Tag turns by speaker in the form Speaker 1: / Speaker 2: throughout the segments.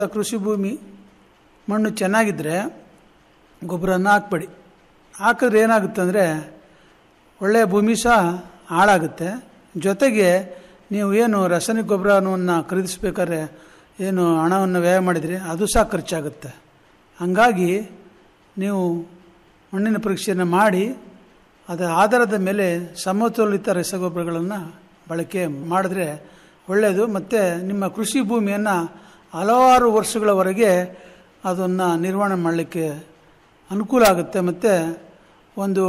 Speaker 1: ಕೃಷಿ ಭೂಮಿ ಮಣ್ಣು ಚೆನ್ನಾಗಿದ್ದರೆ ಗೊಬ್ಬರನ ಹಾಕ್ಬೇಡಿ ಹಾಕಿದ್ರೆ ಏನಾಗುತ್ತೆ ಅಂದರೆ ಒಳ್ಳೆಯ ಭೂಮಿ ಸಹ ಹಾಳಾಗುತ್ತೆ ಜೊತೆಗೆ ನೀವು ಏನು ರಾಸಾಯನಿಕ ಗೊಬ್ಬರವನ್ನು ಖರೀದಿಸ್ಬೇಕಾದ್ರೆ ಏನು ಹಣವನ್ನು ವ್ಯಯ ಮಾಡಿದ್ರಿ ಅದು ಸಹ ಖರ್ಚಾಗುತ್ತೆ ಹಾಗಾಗಿ ನೀವು ಮಣ್ಣಿನ ಪರೀಕ್ಷೆಯನ್ನು ಮಾಡಿ ಅದರ ಆಧಾರದ ಮೇಲೆ ಸಮತೋಲಿತ ರಸಗೊಬ್ಬರಗಳನ್ನು ಬಳಕೆ ಮಾಡಿದ್ರೆ ಒಳ್ಳೆಯದು ಮತ್ತು ನಿಮ್ಮ ಕೃಷಿ ಭೂಮಿಯನ್ನು ಹಲವಾರು ವರ್ಷಗಳವರೆಗೆ ಅದನ್ನು ನಿರ್ವಹಣೆ ಮಾಡಲಿಕ್ಕೆ ಅನುಕೂಲ ಆಗುತ್ತೆ ಮತ್ತು ಒಂದು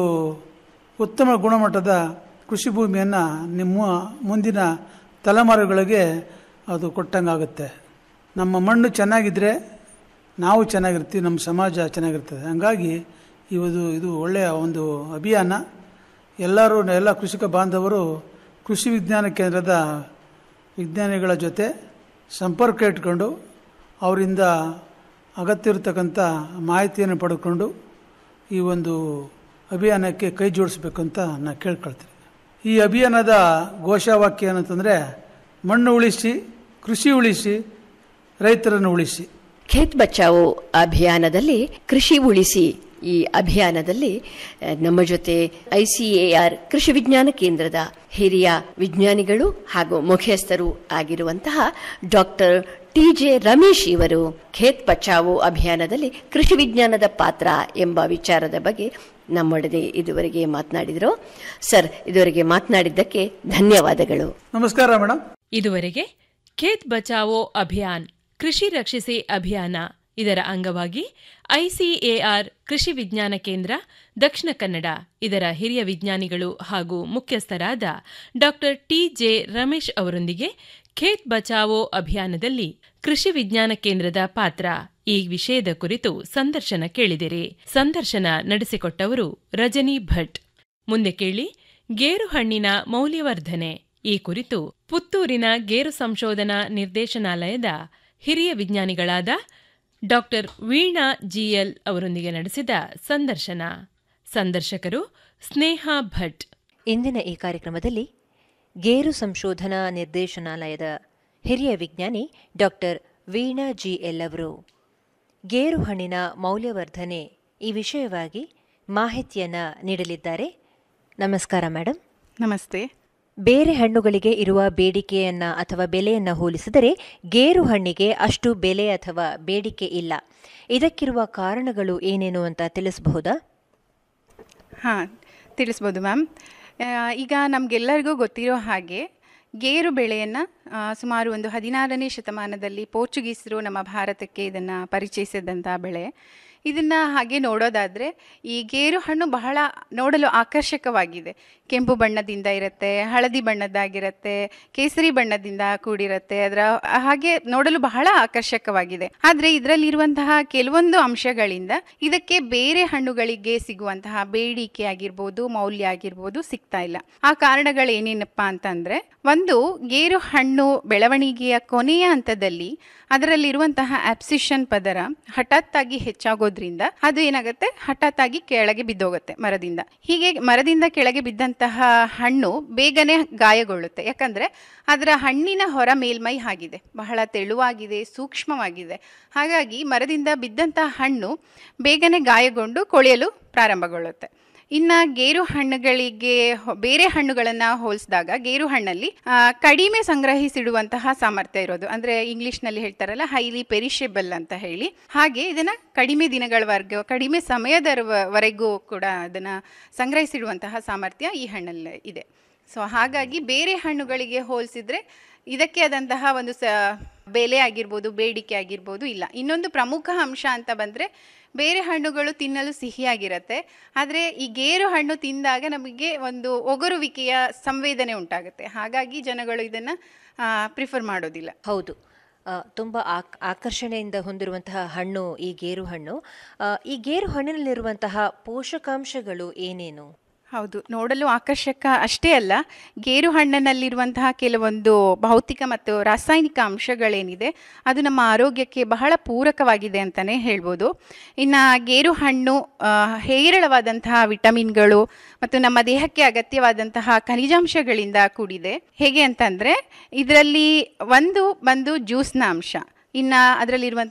Speaker 1: ಉತ್ತಮ ಗುಣಮಟ್ಟದ ಕೃಷಿ ಭೂಮಿಯನ್ನು ನಿಮ್ಮ ಮುಂದಿನ ತಲೆಮಾರುಗಳಿಗೆ ಅದು ಕೊಟ್ಟಂಗಾಗುತ್ತೆ ನಮ್ಮ ಮಣ್ಣು ಚೆನ್ನಾಗಿದ್ದರೆ ನಾವು ಚೆನ್ನಾಗಿರ್ತೀವಿ ನಮ್ಮ ಸಮಾಜ ಚೆನ್ನಾಗಿರ್ತದೆ ಹಂಗಾಗಿ ಇವದು ಇದು ಒಳ್ಳೆಯ ಒಂದು ಅಭಿಯಾನ ಎಲ್ಲರೂ ಎಲ್ಲ ಕೃಷಿಕ ಬಾಂಧವರು ಕೃಷಿ ವಿಜ್ಞಾನ ಕೇಂದ್ರದ ವಿಜ್ಞಾನಿಗಳ ಜೊತೆ ಸಂಪರ್ಕ ಇಟ್ಕೊಂಡು ಅವರಿಂದ ಅಗತ್ಯ ಇರತಕ್ಕಂಥ ಮಾಹಿತಿಯನ್ನು ಪಡ್ಕೊಂಡು ಈ ಒಂದು ಅಭಿಯಾನಕ್ಕೆ ಕೈ ಜೋಡಿಸ್ಬೇಕಂತ ನಾನು ಕೇಳ್ಕೊಳ್ತೀನಿ ಈ ಅಭಿಯಾನದ ಘೋಷವಾಕ್ಯ ಏನಂತಂದರೆ ಮಣ್ಣು ಉಳಿಸಿ ಕೃಷಿ ಉಳಿಸಿ ರೈತರನ್ನು ಉಳಿಸಿ
Speaker 2: ಖೇತ್ ಬಚಾವೋ ಅಭಿಯಾನದಲ್ಲಿ ಕೃಷಿ ಉಳಿಸಿ ಈ ಅಭಿಯಾನದಲ್ಲಿ ಆ, ನಮ್ಮ ಜೊತೆ ಐಸಿಎಆರ್ ಕೃಷಿ ವಿಜ್ಞಾನ ಕೇಂದ್ರದ ಹಿರಿಯ ವಿಜ್ಞಾನಿಗಳು ಹಾಗೂ ಮುಖ್ಯಸ್ಥರು ಆಗಿರುವಂತಹ ಡಾಕ್ಟರ್ ಟಿ ಜೆ ರಮೇಶ್ ಇವರು ಖೇತ್ ಬಚಾವೋ ಅಭಿಯಾನದಲ್ಲಿ ಕೃಷಿ ವಿಜ್ಞಾನದ ಪಾತ್ರ ಎಂಬ ವಿಚಾರದ ಬಗ್ಗೆ ನಮ್ಮೊಡನೆ ಇದುವರೆಗೆ ಮಾತನಾಡಿದರು ಸರ್ ಇದುವರೆಗೆ ಮಾತನಾಡಿದ್ದಕ್ಕೆ ಧನ್ಯವಾದಗಳು
Speaker 1: ನಮಸ್ಕಾರ ಮೇಡಮ್
Speaker 3: ಇದುವರೆಗೆ ಖೇತ್ ಬಚಾವೋ ಅಭಿಯಾನ್ ಕೃಷಿ ರಕ್ಷಿಸಿ ಅಭಿಯಾನ ಇದರ ಅಂಗವಾಗಿ ಐಸಿಎಆರ್ ಕೃಷಿ ವಿಜ್ಞಾನ ಕೇಂದ್ರ ದಕ್ಷಿಣ ಕನ್ನಡ ಇದರ ಹಿರಿಯ ವಿಜ್ಞಾನಿಗಳು ಹಾಗೂ ಮುಖ್ಯಸ್ಥರಾದ ಡಾಕ್ಟರ್ ಟಿ ಜೆ ರಮೇಶ್ ಅವರೊಂದಿಗೆ ಖೇತ್ ಬಚಾವೋ ಅಭಿಯಾನದಲ್ಲಿ ಕೃಷಿ ವಿಜ್ಞಾನ ಕೇಂದ್ರದ ಪಾತ್ರ ಈ ವಿಷಯದ ಕುರಿತು ಸಂದರ್ಶನ ಕೇಳಿದಿರಿ ಸಂದರ್ಶನ ನಡೆಸಿಕೊಟ್ಟವರು ರಜನಿ ಭಟ್ ಮುಂದೆ ಕೇಳಿ ಗೇರು ಹಣ್ಣಿನ ಮೌಲ್ಯವರ್ಧನೆ ಈ ಕುರಿತು ಪುತ್ತೂರಿನ ಗೇರು ಸಂಶೋಧನಾ ನಿರ್ದೇಶನಾಲಯದ ಹಿರಿಯ ವಿಜ್ಞಾನಿಗಳಾದ ಡಾಕ್ಟರ್ ವೀಣಾ ಜಿಎಲ್ ಅವರೊಂದಿಗೆ ನಡೆಸಿದ ಸಂದರ್ಶನ ಸಂದರ್ಶಕರು ಸ್ನೇಹಾ ಭಟ್
Speaker 4: ಇಂದಿನ ಈ ಕಾರ್ಯಕ್ರಮದಲ್ಲಿ ಗೇರು ಸಂಶೋಧನಾ ನಿರ್ದೇಶನಾಲಯದ ಹಿರಿಯ ವಿಜ್ಞಾನಿ ಡಾಕ್ಟರ್ ವೀಣಾ ಜಿ ಎಲ್ ಅವರು ಗೇರು ಹಣ್ಣಿನ ಮೌಲ್ಯವರ್ಧನೆ ಈ ವಿಷಯವಾಗಿ ಮಾಹಿತಿಯನ್ನ ನೀಡಲಿದ್ದಾರೆ ನಮಸ್ಕಾರ ಮೇಡಮ್
Speaker 5: ನಮಸ್ತೆ
Speaker 4: ಬೇರೆ ಹಣ್ಣುಗಳಿಗೆ ಇರುವ ಬೇಡಿಕೆಯನ್ನ ಅಥವಾ ಬೆಲೆಯನ್ನ ಹೋಲಿಸಿದರೆ ಗೇರು ಹಣ್ಣಿಗೆ ಅಷ್ಟು ಬೆಲೆ ಅಥವಾ ಬೇಡಿಕೆ ಇಲ್ಲ ಇದಕ್ಕಿರುವ ಕಾರಣಗಳು ಏನೇನು ಅಂತ ತಿಳಿಸಬಹುದಾ
Speaker 5: ಹಾಂ ತಿಳಿಸ್ಬೋದು ಮ್ಯಾಮ್ ಈಗ ನಮಗೆಲ್ಲರಿಗೂ ಗೊತ್ತಿರೋ ಹಾಗೆ ಗೇರು ಬೆಳೆಯನ್ನು ಸುಮಾರು ಒಂದು ಹದಿನಾರನೇ ಶತಮಾನದಲ್ಲಿ ಪೋರ್ಚುಗೀಸರು ನಮ್ಮ ಭಾರತಕ್ಕೆ ಇದನ್ನು ಪರಿಚಯಿಸಿದಂಥ ಬೆಳೆ ಇದನ್ನು ಹಾಗೆ ನೋಡೋದಾದರೆ ಈ ಗೇರು ಹಣ್ಣು ಬಹಳ ನೋಡಲು ಆಕರ್ಷಕವಾಗಿದೆ ಕೆಂಪು ಬಣ್ಣದಿಂದ ಇರುತ್ತೆ ಹಳದಿ ಬಣ್ಣದ್ದಾಗಿರುತ್ತೆ ಕೇಸರಿ ಬಣ್ಣದಿಂದ ಕೂಡಿರುತ್ತೆ ಅದರ ಹಾಗೆ ನೋಡಲು ಬಹಳ ಆಕರ್ಷಕವಾಗಿದೆ ಆದರೆ ಇದರಲ್ಲಿರುವಂತಹ ಕೆಲವೊಂದು ಅಂಶಗಳಿಂದ ಇದಕ್ಕೆ ಬೇರೆ ಹಣ್ಣುಗಳಿಗೆ ಸಿಗುವಂತಹ ಬೇಡಿಕೆ ಆಗಿರ್ಬೋದು ಮೌಲ್ಯ ಆಗಿರ್ಬೋದು ಸಿಗ್ತಾ ಇಲ್ಲ ಆ ಕಾರಣಗಳೇನೇನಪ್ಪ ಅಂತಂದ್ರೆ ಒಂದು ಗೇರು ಹಣ್ಣು ಬೆಳವಣಿಗೆಯ ಕೊನೆಯ ಹಂತದಲ್ಲಿ ಅದರಲ್ಲಿರುವಂತಹ ಆಪ್ಸಿಷನ್ ಪದರ ಹಠಾತ್ತಾಗಿ ಹೆಚ್ಚಾಗೋದ್ರಿಂದ ಅದು ಏನಾಗುತ್ತೆ ಹಠಾತ್ತಾಗಿ ಕೆಳಗೆ ಬಿದ್ದೋಗುತ್ತೆ ಮರದಿಂದ ಹೀಗೆ ಮರದಿಂದ ಕೆಳಗೆ ಬಿದ್ದಂತಹ ಹಣ್ಣು ಬೇಗನೆ ಗಾಯಗೊಳ್ಳುತ್ತೆ ಯಾಕಂದ್ರೆ ಅದರ ಹಣ್ಣಿನ ಹೊರ ಮೇಲ್ಮೈ ಆಗಿದೆ ಬಹಳ ತೆಳುವಾಗಿದೆ ಸೂಕ್ಷ್ಮವಾಗಿದೆ ಹಾಗಾಗಿ ಮರದಿಂದ ಬಿದ್ದಂತಹ ಹಣ್ಣು ಬೇಗನೆ ಗಾಯಗೊಂಡು ಕೊಳೆಯಲು ಪ್ರಾರಂಭಗೊಳ್ಳುತ್ತೆ ಇನ್ನು ಗೇರು ಹಣ್ಣುಗಳಿಗೆ ಹೊ- ಬೇರೆ ಹಣ್ಣುಗಳನ್ನು ಹೋಲಿಸಿದಾಗ ಗೇರು ಹಣ್ಣಲ್ಲಿ ಆ, ಕಡಿಮೆ ಸಂಗ್ರಹಿಸಿಡುವಂತಹ ಸಾಮರ್ಥ್ಯ ಇರೋದು ಅಂದರೆ ಇಂಗ್ಲೀಷ್ನಲ್ಲಿ ಹೇಳ್ತಾರಲ್ಲ ಹೈಲಿ ಪೆರಿಷೆಬಲ್ ಅಂತ ಹೇಳಿ ಹಾಗೆ ಇದನ್ನು ಕಡಿಮೆ ದಿನಗಳವರೆಗೂ ಕಡಿಮೆ ಸಮಯದವರೆಗೂ ಕೂಡ ಅದನ್ನು ಸಂಗ್ರಹಿಸಿಡುವಂತಹ ಸಾಮರ್ಥ್ಯ ಈ ಹಣ್ಣಲ್ಲಿ ಇದೆ ಸೊ ಹಾಗಾಗಿ ಬೇರೆ ಹಣ್ಣುಗಳಿಗೆ ಹೋಲಿಸಿದ್ರೆ ಇದಕ್ಕೆ ಆದಂತಹ ಒಂದು ಸ ಬೆಲೆ ಆಗಿರ್ಬೋದು ಬೇಡಿಕೆ ಆಗಿರ್ಬೋದು ಇಲ್ಲ ಇನ್ನೊಂದು ಪ್ರಮುಖ ಅಂಶ ಅಂತ ಬಂದರೆ ಬೇರೆ ಹಣ್ಣುಗಳು ತಿನ್ನಲು ಸಿಹಿಯಾಗಿರುತ್ತೆ ಆದರೆ ಈ ಗೇರು ಹಣ್ಣು ತಿಂದಾಗ ನಮಗೆ ಒಂದು ಒಗರುವಿಕೆಯ ಸಂವೇದನೆ ಉಂಟಾಗುತ್ತೆ ಹಾಗಾಗಿ ಜನಗಳು ಇದನ್ನು ಪ್ರಿಫರ್ ಮಾಡೋದಿಲ್ಲ
Speaker 4: ಹೌದು ಆ, ತುಂಬ ಆಕ್ ಆಕರ್ಷಣೆಯಿಂದ ಹೊಂದಿರುವಂತಹ ಹಣ್ಣು ಈ ಗೇರು ಹಣ್ಣು ಆ, ಈ ಗೇರು ಹಣ್ಣಿನಲ್ಲಿರುವಂತಹ ಪೋಷಕಾಂಶಗಳು ಏನೇನು
Speaker 5: ಹೌದು ನೋಡಲು ಆಕರ್ಷಕ ಅಷ್ಟೇ ಅಲ್ಲ ಗೇರು ಹಣ್ಣಿನಲ್ಲಿರುವಂತಹ ಕೆಲವೊಂದು ಭೌತಿಕ ಮತ್ತು ರಾಸಾಯನಿಕ ಅಂಶಗಳೇನಿದೆ ಅದು ನಮ್ಮ ಆರೋಗ್ಯಕ್ಕೆ ಬಹಳ ಪೂರಕವಾಗಿದೆ ಅಂತಲೇ ಹೇಳ್ಬೋದು ಇನ್ನು ಗೇರು ಹಣ್ಣು ಆ, ಹೇರಳವಾದಂತಹ ವಿಟಮಿನ್ಗಳು ಮತ್ತು ನಮ್ಮ ದೇಹಕ್ಕೆ ಅಗತ್ಯವಾದಂತಹ ಖನಿಜಾಂಶಗಳಿಂದ ಕೂಡಿದೆ ಹೇಗೆ ಅಂತಂದರೆ ಇದರಲ್ಲಿ ಒಂದು ಬಂದು ಜ್ಯೂಸ್ನ ಅಂಶ ಇನ್ನು ಅದರಲ್ಲಿರುವಂಥ